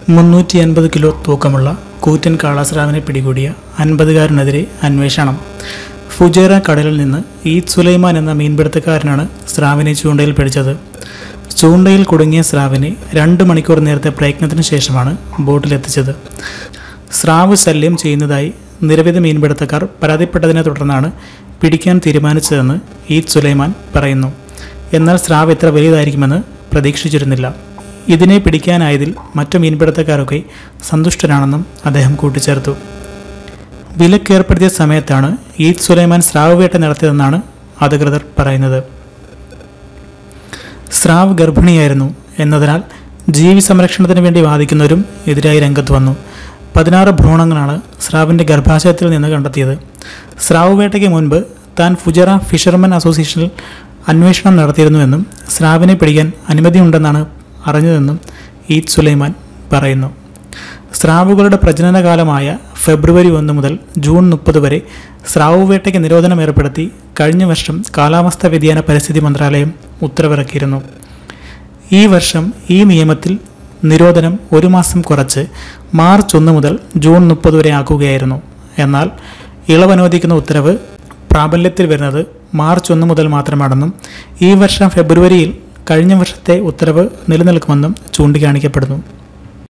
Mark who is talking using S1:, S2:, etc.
S1: മുന്നൂറ്റി അൻപത് കിലോ തൂക്കമുള്ള കൂറ്റൻ കാളാസ്രാവിനെ പിടികൂടിയ അൻപതുകാരനെതിരെ അന്വേഷണം ഫുജേറ കടലിൽ നിന്ന് ഈദ് സുലൈമാൻ എന്ന മീൻപിടുത്തക്കാരനാണ് സ്രാവിനെ ചൂണ്ടയിൽ പിടിച്ചത് ചൂണ്ടയിൽ കുടുങ്ങിയ സ്രാവിനെ രണ്ട് മണിക്കൂർ നേരത്തെ പ്രയത്നത്തിന് ശേഷമാണ് ബോട്ടിലെത്തിച്ചത് സ്രാവ് ശല്യം ചെയ്യുന്നതായി നിരവധി മീൻപിടുത്തക്കാർ പരാതിപ്പെട്ടതിനെ തുടർന്നാണ് പിടിക്കാൻ തീരുമാനിച്ചതെന്ന് ഈദ് സുലൈമാൻ പറയുന്നു എന്നാൽ സ്രാവ് എത്ര വലിയതായിരിക്കുമെന്ന് പ്രതീക്ഷിച്ചിരുന്നില്ല ഇതിനെ പിടിക്കാനായതിൽ മറ്റു മീൻപിടുത്തക്കാരൊക്കെ സന്തുഷ്ടരാണെന്നും അദ്ദേഹം കൂട്ടിച്ചേർത്തു വിലക്കേർപ്പെടുത്തിയ സമയത്താണ് ഈദ് സുലൈമാൻ സ്രാവ് വേട്ട നടത്തിയതെന്നാണ് അധികൃതർ പറയുന്നത് സ്രാവ് ഗർഭിണിയായിരുന്നു എന്നതിനാൽ ജീവി സംരക്ഷണത്തിന് വേണ്ടി വാദിക്കുന്നവരും എതിരായി രംഗത്ത് വന്നു പതിനാറ് ഭ്രൂണങ്ങളാണ് സ്രാവിൻ്റെ ഗർഭാശയത്തിൽ നിന്ന് കണ്ടെത്തിയത് സ്രാവ് വേട്ടയ്ക്ക് മുൻപ് താൻ ഫുജറ ഫിഷർമൻ അസോസിയേഷനിൽ അന്വേഷണം നടത്തിയിരുന്നുവെന്നും സ്രാവിനെ പിടിക്കാൻ അനുമതിയുണ്ടെന്നാണ് അറിഞ്ഞതെന്നും ഈദ് സുലൈമാൻ പറയുന്നു സ്രാവുകളുടെ പ്രജനനകാലമായ ഫെബ്രുവരി ഒന്ന് മുതൽ ജൂൺ മുപ്പത് വരെ സ്രാവ് വേട്ടയ്ക്ക് നിരോധനം ഏർപ്പെടുത്തി കഴിഞ്ഞ വർഷം കാലാവസ്ഥാ വ്യതിയാന പരിസ്ഥിതി മന്ത്രാലയം ഉത്തരവിറക്കിയിരുന്നു ഈ വർഷം ഈ നിയമത്തിൽ നിരോധനം ഒരു മാസം കുറച്ച് മാർച്ച് ഒന്ന് മുതൽ ജൂൺ മുപ്പത് വരെ ആക്കുകയായിരുന്നു എന്നാൽ ഇളവ് അനുവദിക്കുന്ന ഉത്തരവ് പ്രാബല്യത്തിൽ വരുന്നത് മാർച്ച് ഒന്ന് മുതൽ മാത്രമാണെന്നും ഈ വർഷം ഫെബ്രുവരിയിൽ കഴിഞ്ഞ വർഷത്തെ ഉത്തരവ് നിലനിൽക്കുമെന്നും ചൂണ്ടിക്കാണിക്കപ്പെടുന്നു